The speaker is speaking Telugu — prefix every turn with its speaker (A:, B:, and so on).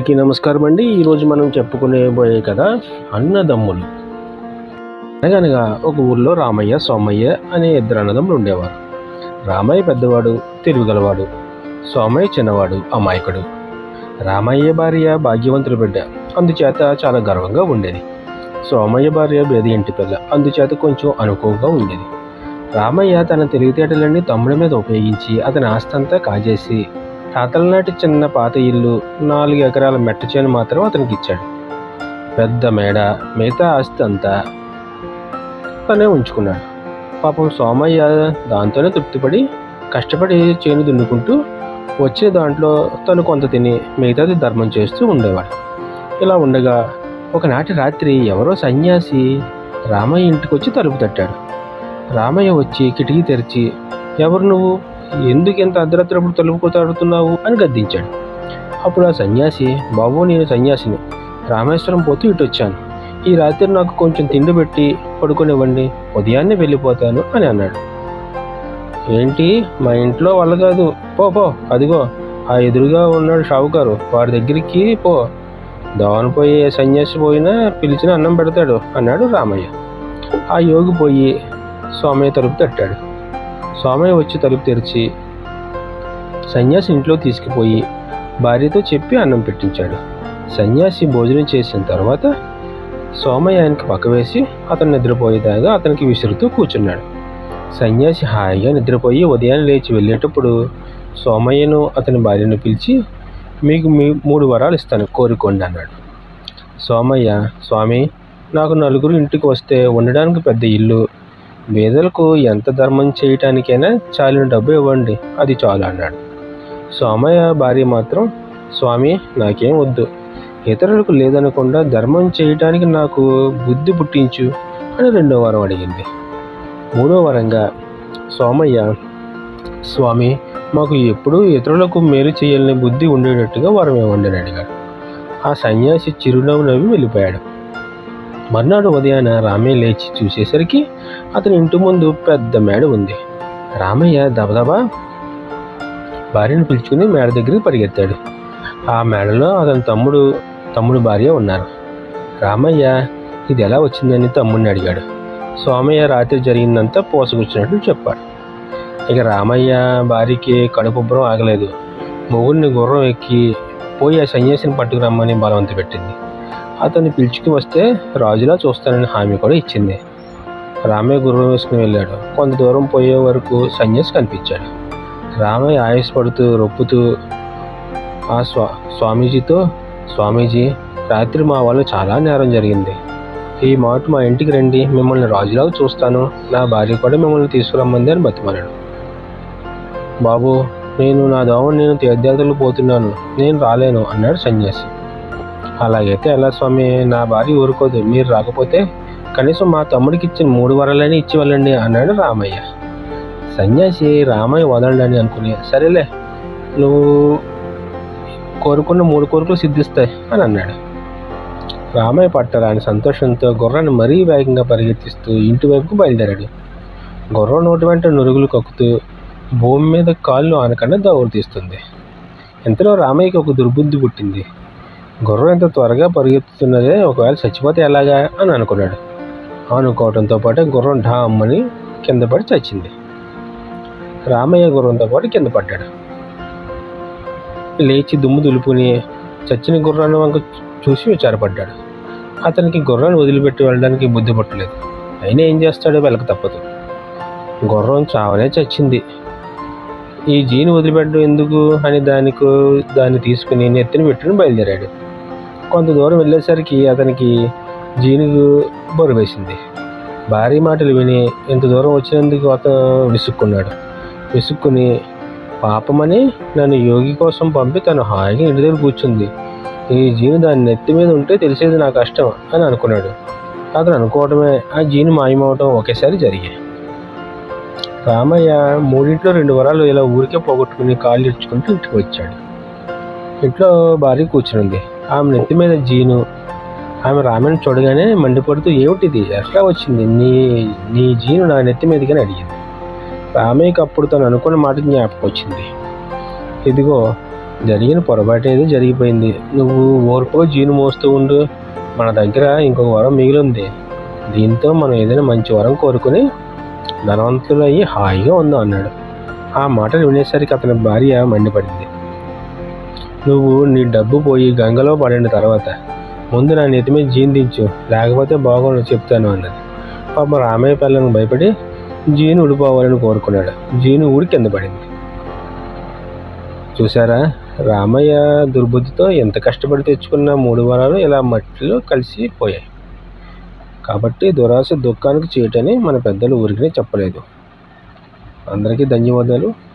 A: అందరికీ నమస్కారం అండి ఈరోజు మనం చెప్పుకునే పోయే కథ అన్నదమ్ములు అనగనగా ఒక ఊర్లో రామయ్య సోమయ్య అనే ఇద్దరు అన్నదమ్ములు ఉండేవారు రామయ్య పెద్దవాడు తెలివిగలవాడు సోమయ్య చిన్నవాడు అమాయకుడు రామయ్య భార్య భాగ్యవంతుల బిడ్డ అందుచేత చాలా గర్వంగా ఉండేది సోమయ్య భార్య బేది ఇంటి పిల్ల అందుచేత కొంచెం అనుకువగా ఉండేది రామయ్య తన తెలివితేటలన్నీ తమ్ముడి మీద ఉపయోగించి అతని ఆస్తంతా కాజేసి తాతల నాటి చిన్న పాత ఇల్లు నాలుగు ఎకరాల మెట్ట చేను మాత్రం అతనికి ఇచ్చాడు పెద్ద మేడ మిగతా ఆస్తి అంతా తనే ఉంచుకున్నాడు పాపం సోమయ్య దాంతోనే తృప్తిపడి కష్టపడి చేను దున్నుకుంటూ వచ్చే దాంట్లో తను కొంత తిని మిగతాది ధర్మం చేస్తూ ఉండేవాడు ఇలా ఉండగా ఒకనాటి రాత్రి ఎవరో సన్యాసి రామయ్య ఇంటికి వచ్చి తలుపు తట్టాడు రామయ్య వచ్చి కిటికీ తెరిచి ఎవరు నువ్వు ఎందుకు ఇంత అర్ధరాత్రప్పుడు తలుపు తడుతున్నావు అని గద్దించాడు అప్పుడు ఆ సన్యాసి బాబు నేను సన్యాసిని రామేశ్వరం పోతూ ఇటు వచ్చాను ఈ రాత్రి నాకు కొంచెం తిండి పెట్టి పడుకునివ్వండి ఉదయాన్నే వెళ్ళిపోతాను అని అన్నాడు ఏంటి మా ఇంట్లో వాళ్ళు కాదు పో పో అదిగో ఆ ఎదురుగా ఉన్నాడు షావుకారు వాడి దగ్గరికి పో దోవన పోయి సన్యాసి పోయినా పిలిచిన అన్నం పెడతాడు అన్నాడు రామయ్య ఆ యోగి పోయి సోమయ్య తలుపు తట్టాడు సోమయ్య వచ్చి తలుపు తెరిచి సన్యాసి ఇంట్లో తీసుకుపోయి భార్యతో చెప్పి అన్నం పెట్టించాడు సన్యాసి భోజనం చేసిన తర్వాత సోమయ్య ఆయనకి పక్క వేసి అతను నిద్రపోయేదాగా అతనికి విసురుతూ కూర్చున్నాడు సన్యాసి హాయిగా నిద్రపోయి ఉదయాన్నే లేచి వెళ్ళేటప్పుడు సోమయ్యను అతని భార్యను పిలిచి మీకు మీ మూడు వరాలు ఇస్తాను కోరుకోండి అన్నాడు సోమయ్య స్వామి నాకు నలుగురు ఇంటికి వస్తే ఉండడానికి పెద్ద ఇల్లు పేదలకు ఎంత ధర్మం చేయటానికైనా చాలిన డబ్బు ఇవ్వండి అది చాలు అన్నాడు సోమయ్య భార్య మాత్రం స్వామి నాకేం వద్దు ఇతరులకు లేదనకుండా ధర్మం చేయటానికి నాకు బుద్ధి పుట్టించు అని రెండో వారం అడిగింది మూడో వరంగా సోమయ్య స్వామి మాకు ఎప్పుడూ ఇతరులకు మేలు చేయాలని బుద్ధి ఉండేటట్టుగా వరం ఇవ్వండి అని అడిగాడు ఆ సన్యాసి చిరునవ్వు నవ్వి వెళ్ళిపోయాడు మర్నాడు ఉదయాన రామయ్య లేచి చూసేసరికి అతని ఇంటి ముందు పెద్ద మేడ ఉంది రామయ్య దబదబా భార్యను పిలుచుకుని మేడ దగ్గరికి పరిగెత్తాడు ఆ మేడలో అతని తమ్ముడు తమ్ముడు భార్య ఉన్నారు రామయ్య ఇది ఎలా వచ్చిందని తమ్ముడిని అడిగాడు సోమయ్య రాత్రి జరిగిందంతా పోసగుచ్చినట్లు చెప్పాడు ఇక రామయ్య భార్యకి కడుపుబ్బరం ఆగలేదు మొగుడిని గుర్రం ఎక్కి పోయి ఆ సన్యాసిని పట్టుకురమ్మని బలవంత పెట్టింది అతన్ని పిలుచుకు వస్తే రాజులా చూస్తానని హామీ కూడా ఇచ్చింది రామయ్య గుర్రం వేసుకుని వెళ్ళాడు కొంత దూరం పోయే వరకు సన్యాసి కనిపించాడు రామయ్య ఆయాసపడుతూ రొప్పుతూ ఆ స్వా స్వామీజీతో స్వామీజీ రాత్రి మా వల్ల చాలా నేరం జరిగింది ఈ మాట మా ఇంటికి రండి మిమ్మల్ని రాజులాగా చూస్తాను నా భార్య కూడా మిమ్మల్ని తీసుకురమ్మంది అని బతిమాలాడు బాబు నేను నా దోమ నేను తీర్థయాత్రలు పోతున్నాను నేను రాలేను అన్నాడు సన్యాసి అలాగైతే ఎలా స్వామి నా భార్య ఊరుకోదు మీరు రాకపోతే కనీసం మా తమ్ముడికి ఇచ్చిన మూడు వరాలని ఇచ్చి వెళ్ళండి అన్నాడు రామయ్య సన్యాసి రామయ్య వదలడని అనుకుని సరేలే నువ్వు కోరుకున్న మూడు కోరికలు సిద్ధిస్తాయి అని అన్నాడు రామయ్య పట్టరాని సంతోషంతో గుర్రాన్ని మరీ వేగంగా పరిగెత్తిస్తూ ఇంటి వైపుకు బయలుదేరాడు గుర్రం నోటి వెంట నురుగులు కక్కుతూ భూమి మీద కాళ్ళు ఆనకుండా దౌడు తీస్తుంది ఇంతలో రామయ్యకి ఒక దుర్బుద్ధి పుట్టింది గుర్రం ఎంత త్వరగా పరిగెత్తుతున్నదే ఒకవేళ చచ్చిపోతే ఎలాగా అని అనుకున్నాడు అనుకోవడంతో పాటు గుర్రం ఢామ్మని కింద పడి చచ్చింది రామయ్య గుర్రంతో పాటు కింద పడ్డాడు లేచి దుమ్ము దులుపుని చచ్చిన గుర్రాన్ని వంక చూసి విచారపడ్డాడు అతనికి గుర్రాన్ని వదిలిపెట్టి వెళ్ళడానికి బుద్ధి పట్టలేదు అయినా ఏం చేస్తాడో వెళ్ళక తప్పదు గుర్రం చావనే చచ్చింది ఈ జీని వదిలిపెట్టడం ఎందుకు అని దానికి దాన్ని తీసుకుని నెత్తిన పెట్టుకుని బయలుదేరాడు కొంత దూరం వెళ్ళేసరికి అతనికి జీనుగు బరువు వేసింది భారీ మాటలు విని ఇంత దూరం వచ్చినందుకు అతను విసుక్కున్నాడు విసుక్కుని పాపమని నన్ను యోగి కోసం పంపి తను హాయిగా ఇంటి దగ్గర కూర్చుంది ఈ జీను దాని నెత్తి మీద ఉంటే తెలిసేది నా కష్టం అని అనుకున్నాడు అతను అనుకోవడమే ఆ జీను మాయమవటం ఒకేసారి జరిగాయి రామయ్య మూడింట్లో రెండు వరాలు ఇలా ఊరికే పోగొట్టుకుని కాళ్ళు ఇడ్చుకుంటూ ఇంటికి వచ్చాడు ఇంట్లో భార్య కూర్చునుంది ఆమె నెత్తి మీద జీను ఆమె రామయ్యను చూడగానే మండిపడుతూ ఏమిటిది ఎట్లా వచ్చింది నీ నీ జీను నా నెత్తి మీదగానే అడిగింది రామయ్యకి అప్పుడు తను అనుకున్న మాట జ్ఞాపకం వచ్చింది ఇదిగో జరిగిన పొరపాటు ఏదో జరిగిపోయింది నువ్వు ఓర్పుగా జీను మోస్తూ ఉండు మన దగ్గర ఇంకొక వరం మిగిలి ఉంది దీంతో మనం ఏదైనా మంచి వరం కోరుకుని ధనవంతులు అయ్యి హాయిగా ఉందాం అన్నాడు ఆ మాటలు వినేసరికి అతని భార్య మండిపడింది నువ్వు నీ డబ్బు పోయి గంగలో పడిన తర్వాత ముందు నా నెత్తి మీద జీన్ దించు లేకపోతే బాగుండు చెప్తాను అన్నది పాప రామయ్య పిల్లను భయపడి జీను ఊడిపోవాలని కోరుకున్నాడు జీను ఊడి కింద పడింది చూసారా రామయ్య దుర్బుద్ధితో ఎంత కష్టపడి తెచ్చుకున్న మూడు వరాలు ఇలా మట్టిలో కలిసిపోయాయి కాబట్టి దురాశ దుఃఖానికి చేయటని మన పెద్దలు ఊరికనే చెప్పలేదు అందరికీ ధన్యవాదాలు